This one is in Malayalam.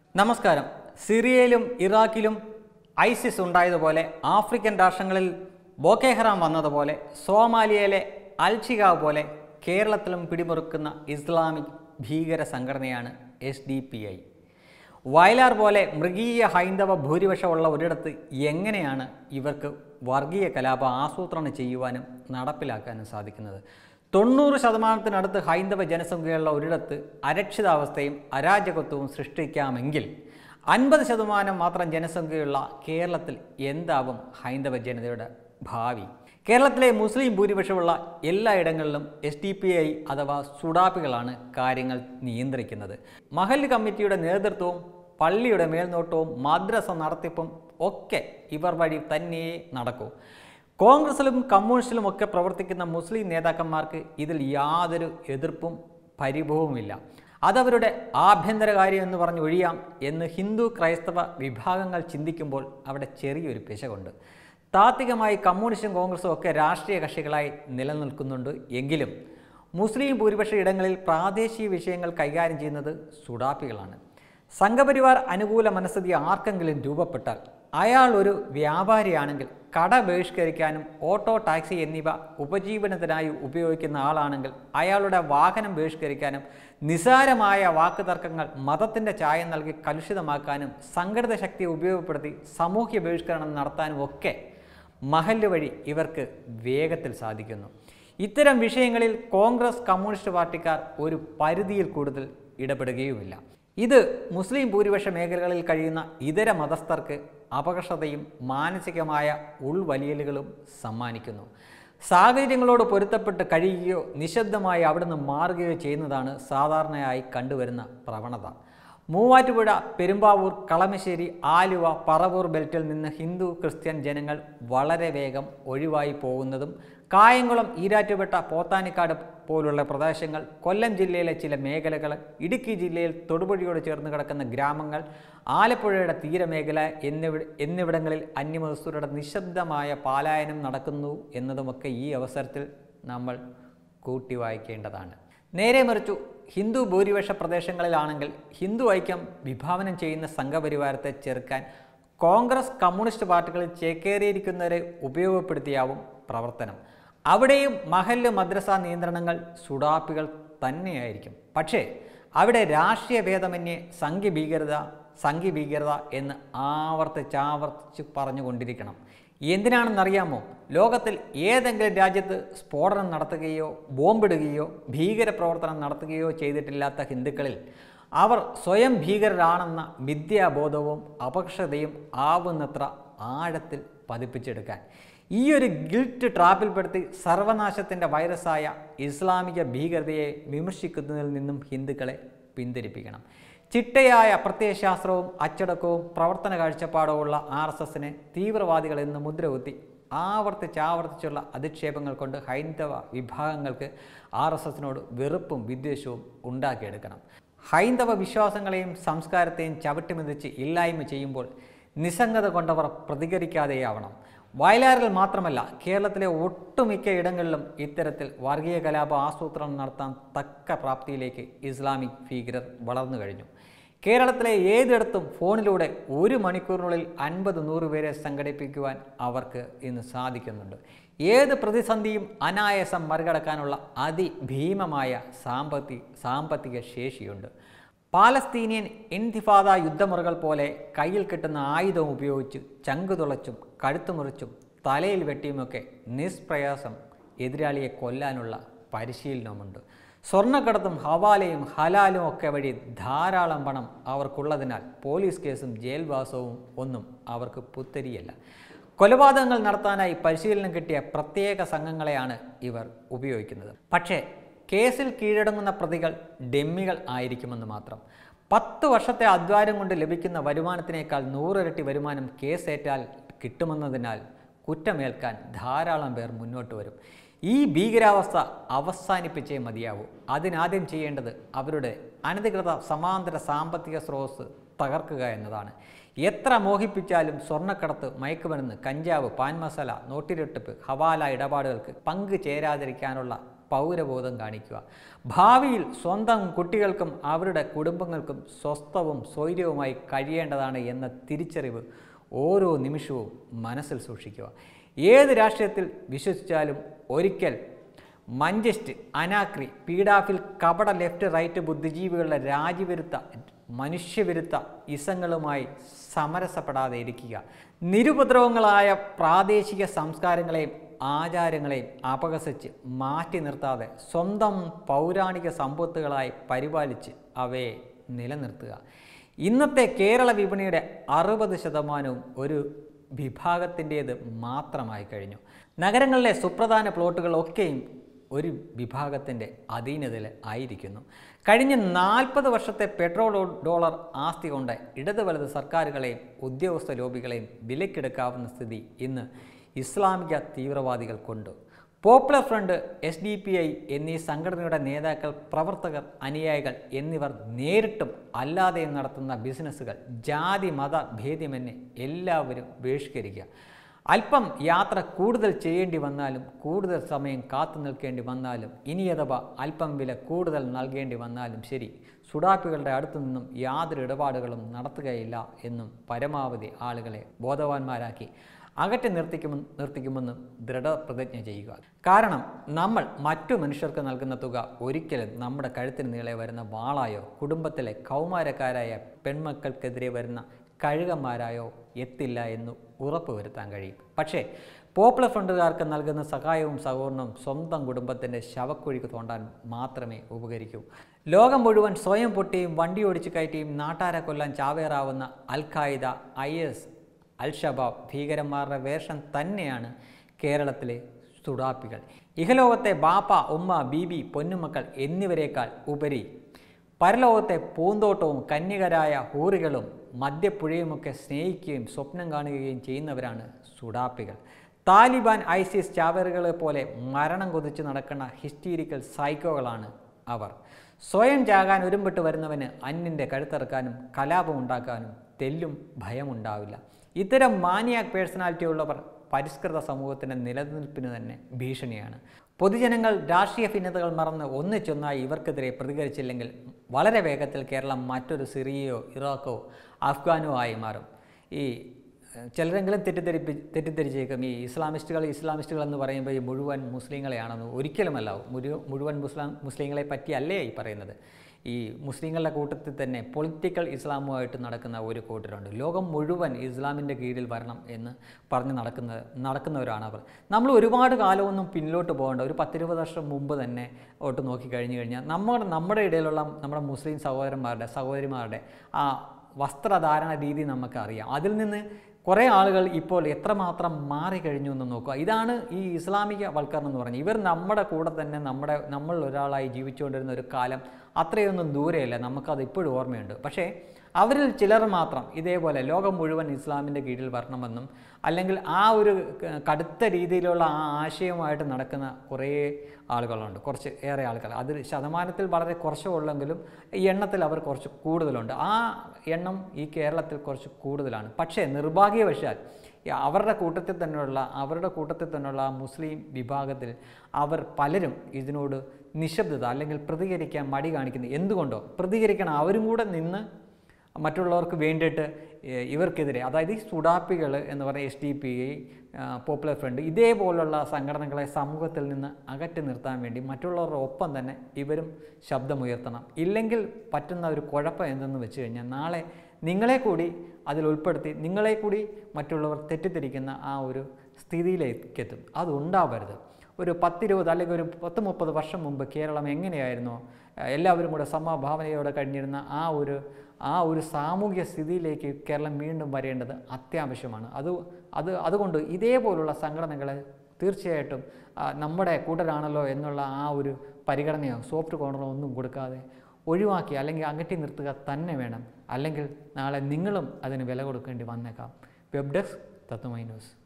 നമസ്കാരം സിറിയയിലും ഇറാഖിലും ഐസിസ് ഉണ്ടായതുപോലെ ആഫ്രിക്കൻ രാഷ്ട്രങ്ങളിൽ ബോക്കെ ഹറാം വന്നതുപോലെ സോമാലിയയിലെ അൽഷിഗാവ് പോലെ കേരളത്തിലും പിടിമുറുക്കുന്ന ഇസ്ലാമിക് ഭീകര സംഘടനയാണ് S D P I Vayalar പോലെ മൃഗീയ ഹൈന്ദവ ഭൂരിപക്ഷമുള്ള ഒരിടത്ത് എങ്ങനെയാണ് ഇവർക്ക് വർഗീയ കലാപം ആസൂത്രണം ചെയ്യുവാനും നടപ്പിലാക്കാനും സാധിക്കുന്നത് തൊണ്ണൂറ് ശതമാനത്തിനടുത്ത് ഹൈന്ദവ ജനസംഖ്യയുള്ള ഒരിടത്ത് അരക്ഷിതാവസ്ഥയും അരാജകത്വവും സൃഷ്ടിക്കാമെങ്കിൽ അൻപത് ശതമാനം മാത്രം ജനസംഖ്യയുള്ള കേരളത്തിൽ എന്താവും ഹൈന്ദവ ജനതയുടെ ഭാവി കേരളത്തിലെ മുസ്ലിം ഭൂരിപക്ഷമുള്ള എല്ലായിടങ്ങളിലും എസ് ഡി പി ഐ അഥവാ സുഡാപ്പികളാണ് കാര്യങ്ങൾ നിയന്ത്രിക്കുന്നത് മഹല്ല് കമ്മിറ്റിയുടെ നേതൃത്വവും പള്ളിയുടെ മേൽനോട്ടവും മദ്രസ നടത്തിപ്പും ഒക്കെ ഇവർ വഴി തന്നെയേ നടക്കൂ കോൺഗ്രസിലും കമ്മ്യൂണിസ്റ്റിലും ഒക്കെ പ്രവർത്തിക്കുന്ന മുസ്ലിം നേതാക്കന്മാർക്ക് ഇതിൽ യാതൊരു എതിർപ്പും പരിഭവവുമില്ല അതവരുടെ ആഭ്യന്തര കാര്യം എന്ന് പറഞ്ഞ് ഒഴിയാം എന്ന് ഹിന്ദു ക്രൈസ്തവ വിഭാഗങ്ങൾ ചിന്തിക്കുമ്പോൾ അവിടെ ചെറിയൊരു പിശകുണ്ട് താത്വികമായി കമ്മ്യൂണിസ്റ്റും കോൺഗ്രസും ഒക്കെ രാഷ്ട്രീയ കക്ഷികളായി നിലനിൽക്കുന്നുണ്ട് എങ്കിലും മുസ്ലിം ഭൂരിപക്ഷ ഇടങ്ങളിൽ പ്രാദേശിക വിഷയങ്ങൾ കൈകാര്യം ചെയ്യുന്നത് സുഡാപ്പികളാണ് സംഘപരിവാർ അനുകൂല മനസ്ഥിതി ആർക്കെങ്കിലും രൂപപ്പെട്ടാൽ അയാൾ ഒരു വ്യാപാരിയാണെങ്കിൽ കട ബഹിഷ്കരിക്കാനും ഓട്ടോ ടാക്സി എന്നിവ ഉപജീവനത്തിനായി ഉപയോഗിക്കുന്ന ആളാണെങ്കിൽ അയാളുടെ വാഹനം ബഹിഷ്കരിക്കാനും നിസാരമായ വാക്ക് തർക്കങ്ങൾ മതത്തിൻ്റെ ചായം നൽകി കലുഷിതമാക്കാനും സംഘടിത ശക്തി ഉപയോഗപ്പെടുത്തി സാമൂഹ്യ ബഹിഷ്കരണം നടത്താനും ഒക്കെ മഹല്ല് വഴി ഇവർക്ക് വേഗത്തിൽ സാധിക്കുന്നു ഇത്തരം വിഷയങ്ങളിൽ കോൺഗ്രസ് കമ്മ്യൂണിസ്റ്റ് പാർട്ടിക്കാർ ഒരു പരിധിയിൽ കൂടുതൽ ഇടപെടുകയുമില്ല ഇത് മുസ്ലിം ഭൂരിപക്ഷ മേഖലകളിൽ കഴിയുന്ന ഇതര മതസ്ഥർക്ക് അപകർഷതയും മാനസികമായ ഉൾവലിയലുകളും സമ്മാനിക്കുന്നു സാഹചര്യങ്ങളോട് പൊരുത്തപ്പെട്ട് കഴിയുകയോ നിശബ്ദമായി അവിടുന്ന് മാറുകയോ ചെയ്യുന്നതാണ് സാധാരണയായി കണ്ടുവരുന്ന പ്രവണത മൂവാറ്റുപുഴ പെരുമ്പാവൂർ കളമശ്ശേരി ആലുവ പറവൂർ ബെൽറ്റിൽ നിന്ന് ഹിന്ദു ക്രിസ്ത്യൻ ജനങ്ങൾ വളരെ വേഗം ഒഴിവായി പോകുന്നതും കായംകുളം ഈരാറ്റുപേട്ട പോത്താനിക്കാട് പോലുള്ള പ്രദേശങ്ങൾ കൊല്ലം ജില്ലയിലെ ചില മേഖലകൾ ഇടുക്കി ജില്ലയിൽ തൊടുപുഴയോട് ചേർന്ന് കിടക്കുന്ന ഗ്രാമങ്ങൾ ആലപ്പുഴയുടെ തീരമേഖല എന്നിവ എന്നിവിടങ്ങളിൽ അന്യമതസ്ഥരുടെ നിശബ്ദമായ പാലായനം നടക്കുന്നു എന്നതുമൊക്കെ ഈ അവസരത്തിൽ നമ്മൾ കൂട്ടി വായിക്കേണ്ടതാണ് നേരെ മറിച്ചു ഹിന്ദു ഭൂരിപക്ഷ പ്രദേശങ്ങളിലാണെങ്കിൽ ഹിന്ദു ഐക്യം വിഭാവനം ചെയ്യുന്ന സംഘപരിവാരത്തെ ചെറുക്കാൻ കോൺഗ്രസ് കമ്മ്യൂണിസ്റ്റ് പാർട്ടികളിൽ ചേക്കേറിയിരിക്കുന്നവരെ ഉപയോഗപ്പെടുത്തിയാവും പ്രവർത്തനം അവിടെയും മഹല്ല് മദ്രസ നിയന്ത്രണങ്ങൾ സുഡാപ്പികൾ തന്നെയായിരിക്കും പക്ഷേ അവിടെ രാഷ്ട്രീയ ഭേദമന്യേ സംഘി ഭീകരത സംഘി ഭീകരത എന്ന് ആവർത്തിച്ചാവർത്തിച്ച് പറഞ്ഞുകൊണ്ടിരിക്കണം എന്തിനാണെന്നറിയാമോ ലോകത്തിൽ ഏതെങ്കിലും രാജ്യത്ത് സ്ഫോടനം നടത്തുകയോ ബോംബിടുകയോ ഭീകരപ്രവർത്തനം നടത്തുകയോ ചെയ്തിട്ടില്ലാത്ത ഹിന്ദുക്കളിൽ അവർ സ്വയം ഭീകരരാണെന്ന മിഥ്യാബോധവും അപക്ഷതയും ആവുന്നത്ര ആഴത്തിൽ പതിപ്പിച്ചെടുക്കാൻ ഈ ഒരു ഗിൽറ്റ് ട്രാപ്പിൽപ്പെടുത്തി സർവനാശത്തിൻ്റെ വൈറസായ ഇസ്ലാമിക ഭീകരതയെ വിമർശിക്കുന്നതിൽ നിന്നും ഹിന്ദുക്കളെ പിന്തിരിപ്പിക്കണം ചിട്ടയായ പ്രത്യയശാസ്ത്രവും അച്ചടക്കവും പ്രവർത്തന കാഴ്ചപ്പാടുമുള്ള ആർ എസ് എസിനെ തീവ്രവാദികൾ എന്ന് മുദ്രകുത്തി ആവർത്തിച്ചാവർത്തിച്ചുള്ള അധിക്ഷേപങ്ങൾ കൊണ്ട് ഹൈന്ദവ വിഭാഗങ്ങൾക്ക് ആർ എസ് എസിനോട് വെറുപ്പും വിദ്വേഷവും ഉണ്ടാക്കിയെടുക്കണം ഹൈന്ദവ വിശ്വാസങ്ങളെയും സംസ്കാരത്തെയും ചവിട്ടിമെതിച്ച് ഇല്ലായ്മ ചെയ്യുമ്പോൾ നിസ്സംഗത കൊണ്ടവർ പ്രതികരിക്കാതെയാവണം വയലാറിൽ മാത്രമല്ല കേരളത്തിലെ ഒട്ടുമിക്ക ഇടങ്ങളിലും ഇത്തരത്തിൽ വർഗീയ കലാപ ആസൂത്രണം നടത്താൻ തക്ക പ്രാപ്തിയിലേക്ക് ഇസ്ലാമിക് ഭീകരർ വളർന്നു കഴിഞ്ഞു കേരളത്തിലെ ഏതിടത്തും ഫോണിലൂടെ ഒരു മണിക്കൂറിനുള്ളിൽ അൻപത് നൂറ് പേരെ സംഘടിപ്പിക്കുവാൻ അവർക്ക് ഇന്ന് സാധിക്കുന്നുണ്ട് ഏത് പ്രതിസന്ധിയും അനായാസം മറികടക്കാനുള്ള അതിഭീമമായ സാമ്പത്തിക സാമ്പത്തിക ശേഷിയുണ്ട് പാലസ്തീനിയൻ ഇൻതിഫാദ യുദ്ധമുറകൾ പോലെ കയ്യിൽ കിട്ടുന്ന ആയുധം ഉപയോഗിച്ച് ചങ്കു തുളച്ചും കഴുത്തു മുറിച്ചും തലയിൽ വെട്ടിയുമൊക്കെ നിഷ്പ്രയാസം എതിരാളിയെ കൊല്ലാനുള്ള പരിശീലനവുമുണ്ട് സ്വർണ്ണക്കടത്തും ഹവാലയും ഹലാലും ഒക്കെ വഴി ധാരാളം പണം അവർക്കുള്ളതിനാൽ പോലീസ് കേസും ജയിൽവാസവും ഒന്നും അവർക്ക് പുത്തരിയല്ല കൊലപാതകങ്ങൾ നടത്താനായി പരിശീലനം കിട്ടിയ പ്രത്യേക സംഘങ്ങളെയാണ് ഇവർ ഉപയോഗിക്കുന്നത് പക്ഷേ കേസിൽ കീഴടങ്ങുന്ന പ്രതികൾ ഡെമ്മികൾ ആയിരിക്കുമെന്ന് മാത്രം പത്ത് വർഷത്തെ അധ്വാനം കൊണ്ട് ലഭിക്കുന്ന വരുമാനത്തിനേക്കാൾ നൂറിരട്ടി വരുമാനം കേസേറ്റാൽ കിട്ടുമെന്നതിനാൽ കുറ്റമേൽക്കാൻ ധാരാളം പേർ മുന്നോട്ട് വരും ഈ ഭീകരാവസ്ഥ അവസാനിപ്പിച്ചേ മതിയാവൂ അതിനാദ്യം ചെയ്യേണ്ടത് അവരുടെ അനധികൃത സമാന്തര സാമ്പത്തിക സ്രോതസ് തകർക്കുക എന്നതാണ് എത്ര മോഹിപ്പിച്ചാലും സ്വർണ്ണക്കടത്ത് മയക്കുമരുന്ന് കഞ്ചാവ് പാൻ മസാല നോട്ടിരട്ടിപ്പ് ഹവാല ഇടപാടുകൾക്ക് പങ്കു ചേരാതിരിക്കാനുള്ള പൗരബോധം കാണിക്കുക ഭാവിയിൽ സ്വന്തം കുട്ടികൾക്കും അവരുടെ കുടുംബങ്ങൾക്കും സ്വസ്ഥവും സ്വൈര്യവുമായി കഴിയേണ്ടതാണ് എന്ന തിരിച്ചറിവ് ഓരോ നിമിഷവും മനസ്സിൽ സൂക്ഷിക്കുക ഏത് രാഷ്ട്രീയത്തിൽ വിശ്വസിച്ചാലും ഒരിക്കൽ മഞ്ചസ്റ്റ് അനാക്രി പീഡാഫിൽ കപട ലെഫ്റ്റ് റൈറ്റ് ബുദ്ധിജീവികളുടെ രാജ്യവിരുദ്ധ മനുഷ്യവിരുദ്ധ ഇസങ്ങളുമായി സമരസപ്പെടാതെ ഇരിക്കുക നിരുപദ്രവങ്ങളായ പ്രാദേശിക സംസ്കാരങ്ങളെയും ആചാരങ്ങളെയും അപകസിച്ച് മാറ്റി നിർത്താതെ സ്വന്തം പൗരാണിക സമ്പത്തുകളായി പരിപാലിച്ച് അവയെ നിലനിർത്തുക ഇന്നത്തെ കേരള വിപണിയുടെ അറുപത് ശതമാനവും ഒരു വിഭാഗത്തിൻ്റേത് മാത്രമായി കഴിഞ്ഞു നഗരങ്ങളിലെ സുപ്രധാന പ്ലോട്ടുകളൊക്കെയും ഒരു വിഭാഗത്തിൻ്റെ അധീനതയിൽ ആയിരിക്കുന്നു കഴിഞ്ഞ നാൽപ്പത് വർഷത്തെ പെട്രോൾ ഡോളർ ആസ്തി കൊണ്ട് ഇടത് വലത് സർക്കാരുകളെയും ഉദ്യോഗസ്ഥ ലോബികളെയും വിലക്കെടുക്കാവുന്ന സ്ഥിതി ഇന്ന് ഇസ്ലാമിക തീവ്രവാദികൾ കൊണ്ട് popular front S D P I എന്നീ സംഘടനയുടെ നേതാക്കൾ പ്രവർത്തകർ അനുയായികൾ എന്നിവർ നേരിട്ടും അല്ലാതെയും നടത്തുന്ന ബിസിനസ്സുകൾ ജാതി മത ഭേദ്യമെന്നെ എല്ലാവരും ബഹിഷ്കരിക്കുക അല്പം യാത്ര കൂടുതൽ ചെയ്യേണ്ടി വന്നാലും കൂടുതൽ സമയം കാത്തു നിൽക്കേണ്ടി വന്നാലും ഇനി അഥവാ അല്പം വില കൂടുതൽ നൽകേണ്ടി വന്നാലും ശരി സുഡാപ്പികളുടെ അടുത്തു നിന്നും യാതൊരു ഇടപാടുകളും നടത്തുകയില്ല എന്നും പരമാവധി ആളുകളെ ബോധവാന്മാരാക്കി അകറ്റി നിർത്തിക്കുമെന്ന് നിർത്തിക്കുമെന്നും ദൃഢപ്രതിജ്ഞ ചെയ്യുക കാരണം നമ്മൾ മറ്റു മനുഷ്യർക്ക് നൽകുന്ന തുക ഒരിക്കലും നമ്മുടെ കഴുത്തിന് നീളെ വരുന്ന വാളായോ കുടുംബത്തിലെ കൗമാരക്കാരായ പെൺമക്കൾക്കെതിരെ വരുന്ന കഴുകന്മാരായോ എത്തില്ല എന്ന് ഉറപ്പുവരുത്താൻ കഴിയും പക്ഷേ പോപ്പുലർ ഫ്രണ്ടുകാർക്ക് നൽകുന്ന സഹായവും സഹകരണവും സ്വന്തം കുടുംബത്തിൻ്റെ ശവക്കുഴിക്ക് തോണ്ടാൻ മാത്രമേ ഉപകരിക്കൂ ലോകം മുഴുവൻ സ്വയം പൊട്ടിയും വണ്ടി ഓടിച്ചു കയറ്റിയും നാട്ടാരെ കൊല്ലാൻ ചാവേറാവുന്ന al Qaeda I S al Shabab ഭീകരന്മാരുടെ വേഷം തന്നെയാണ് കേരളത്തിലെ സുഡാപ്പികൾ ഇഹലോകത്തെ ബാപ്പ ഉമ്മ ബീബി പൊന്നുമക്കൾ എന്നിവരെക്കാൾ ഉപരി പരലോകത്തെ പൂന്തോട്ടവും കന്യകരായ ഹൂറികളും മദ്യപ്പുഴയുമൊക്കെ സ്നേഹിക്കുകയും സ്വപ്നം കാണുകയും ചെയ്യുന്നവരാണ് സുഡാപ്പികൾ താലിബാൻ ഐസിസ് ചാവേറുകളെ പോലെ മരണം കൊതിച്ച് നടക്കുന്ന ഹിസ്റ്റീരിക്കൽ സൈക്കോകളാണ് അവർ സ്വയം ചാകാൻ ഒരുമ്പിട്ട് വരുന്നവന് അന്യൻ്റെ കഴുത്തിറക്കാനും കലാപം ഉണ്ടാക്കാനും തെല്ലും ഭയമുണ്ടാവില്ല ഇത്തരം മാനിയാക് പേഴ്സണാലിറ്റി ഉള്ളവർ പരിഷ്കൃത സമൂഹത്തിൻ്റെ നിലനിൽപ്പിന് തന്നെ ഭീഷണിയാണ് പൊതുജനങ്ങൾ രാഷ്ട്രീയ ഭിന്നതകൾ മറന്ന് ഒന്നിച്ചൊന്നായി ഇവർക്കെതിരെ പ്രതികരിച്ചില്ലെങ്കിൽ വളരെ വേഗത്തിൽ കേരളം മറ്റൊരു സിറിയയോ ഇറാഖോ അഫ്ഗാനോ ആയി മാറും ഈ ഏഹ്, ചിലരെങ്കിലും തെറ്റിദ്ധരിപ്പി തെറ്റിദ്ധരിച്ചേക്കും ഈ ഇസ്ലാമിസ്റ്റുകൾ ഇസ്ലാമിസ്റ്റുകൾ എന്ന് പറയുമ്പോൾ ഈ മുഴുവൻ മുസ്ലിങ്ങളെയാണെന്ന് ഒരിക്കലുമല്ല മുഴു മുഴുവൻ മുസ്ലാം മുസ്ലിങ്ങളെ പറ്റിയല്ലേ ഈ പറയുന്നത് ഈ മുസ്ലിങ്ങളുടെ കൂട്ടത്തിൽ തന്നെ പൊളിറ്റിക്കൽ ഇസ്ലാമുമായിട്ട് നടക്കുന്ന ഒരു കൂട്ടരുണ്ട് ലോകം മുഴുവൻ ഇസ്ലാമിൻ്റെ കീഴിൽ വരണം എന്ന് പറഞ്ഞ് നടക്കുന്ന നടക്കുന്നവരാണ് അവർ നമ്മൾ ഒരുപാട് കാലമൊന്നും പിന്നിലോട്ട് പോകേണ്ട ഒരു പത്തിരുപത് വർഷം മുമ്പ് തന്നെ ഓട്ട് നോക്കി കഴിഞ്ഞു കഴിഞ്ഞാൽ നമ്മുടെ നമ്മുടെ ഇടയിലുള്ള നമ്മുടെ മുസ്ലിം സഹോദരന്മാരുടെ സഹോദരിമാരുടെ ആ വസ്ത്രധാരണ രീതി നമുക്കറിയാം അതിൽ നിന്ന് കുറേ ആളുകൾ ഇപ്പോൾ എത്രമാത്രം മാറിക്കഴിഞ്ഞു എന്ന് നോക്കുക ഇതാണ് ഈ ഇസ്ലാമിക വൽക്കരണം എന്ന് പറഞ്ഞാൽ ഇവർ നമ്മുടെ കൂടെ തന്നെ നമ്മുടെ നമ്മൾ ഒരാളായി ജീവിച്ചുകൊണ്ടിരുന്ന ഒരു കാലം അത്രയൊന്നും ദൂരെയല്ല നമുക്കത് ഇപ്പോഴും ഓർമ്മയുണ്ട് പക്ഷേ അവരിൽ ചിലർ മാത്രം ഇതേപോലെ ലോകം മുഴുവൻ ഇസ്ലാമിൻ്റെ കീഴിൽ വരണമെന്നും അല്ലെങ്കിൽ ആ ഒരു ക- കടുത്ത രീതിയിലുള്ള ആ ആശയവുമായിട്ട് നടക്കുന്ന കുറേ ആളുകളുണ്ട് കുറച്ച് ഏറെ ആളുകൾ അതിൽ ശതമാനത്തിൽ വളരെ കുറച്ചേ ഉള്ളെങ്കിലും ഈ എണ്ണത്തിൽ അവർ കുറച്ച് കൂടുതലുണ്ട് ആ എണ്ണം ഈ കേരളത്തിൽ കുറച്ച് കൂടുതലാണ് പക്ഷേ നിർഭാഗ്യവശാൽ ഈ അവരുടെ കൂട്ടത്തിൽ തന്നെയുള്ള അവരുടെ കൂട്ടത്തിൽ തന്നെയുള്ള ആ മുസ്ലിം വിഭാഗത്തിൽ അവർ പലരും ഇതിനോട് നിശബ്ദത അല്ലെങ്കിൽ പ്രതികരിക്കാൻ മടി കാണിക്കുന്നത് എന്തുകൊണ്ടോ പ്രതികരിക്കണം അവരും കൂടെ നിന്ന് മറ്റുള്ളവർക്ക് വേണ്ടിയിട്ട് ഏഹ്, ഇവർക്കെതിരെ അതായത് ഈ സുഡാപ്പികൾ എന്ന് പറയുന്ന S D P popular front ഇതേപോലുള്ള സംഘടനകളെ സമൂഹത്തിൽ നിന്ന് അകറ്റി നിർത്താൻ വേണ്ടി മറ്റുള്ളവരുടെ ഒപ്പം തന്നെ ഇവരും ശബ്ദമുയർത്തണം ഇല്ലെങ്കിൽ പറ്റുന്ന ഒരു കുഴപ്പം എന്തെന്ന് വെച്ച് കഴിഞ്ഞാൽ നാളെ നിങ്ങളെ കൂടി അതിൽ ഉൾപ്പെടുത്തി നിങ്ങളെ കൂടി മറ്റുള്ളവർ തെറ്റിദ്ധരിക്കുന്ന ആ ഒരു സ്ഥിതിയിലേക്ക് എത്തും അതുണ്ടാവരുത് ഒരു പത്തിരുപത് അല്ലെങ്കിൽ ഒരു പത്ത് മുപ്പത് വർഷം മുമ്പ് കേരളം എങ്ങനെയായിരുന്നോ ഏഹ് എല്ലാവരും കൂടെ സമഭാവനയോടെ കഴിഞ്ഞിരുന്ന ആ ഒരു ആ ഒരു സാമൂഹ്യ സ്ഥിതിയിലേക്ക് കേരളം വീണ്ടും വരേണ്ടത് അത്യാവശ്യമാണ് അത് അത് അതുകൊണ്ട് ഇതേപോലുള്ള സംഘടനകളെ തീർച്ചയായിട്ടും ആ, നമ്മുടെ കൂട്ടരാണല്ലോ എന്നുള്ള ആ ഒരു പരിഗണനയോ സോഫ്റ്റ് കോർണറോ ഒന്നും കൊടുക്കാതെ ഒഴിവാക്കി അല്ലെങ്കിൽ അകറ്റി നിർത്തുക തന്നെ വേണം അല്ലെങ്കിൽ നാളെ നിങ്ങളും അതിന് വില കൊടുക്കേണ്ടി വന്നേക്കാം വെബ് ഡെസ്ക് തത്വമൈ ന്യൂസ്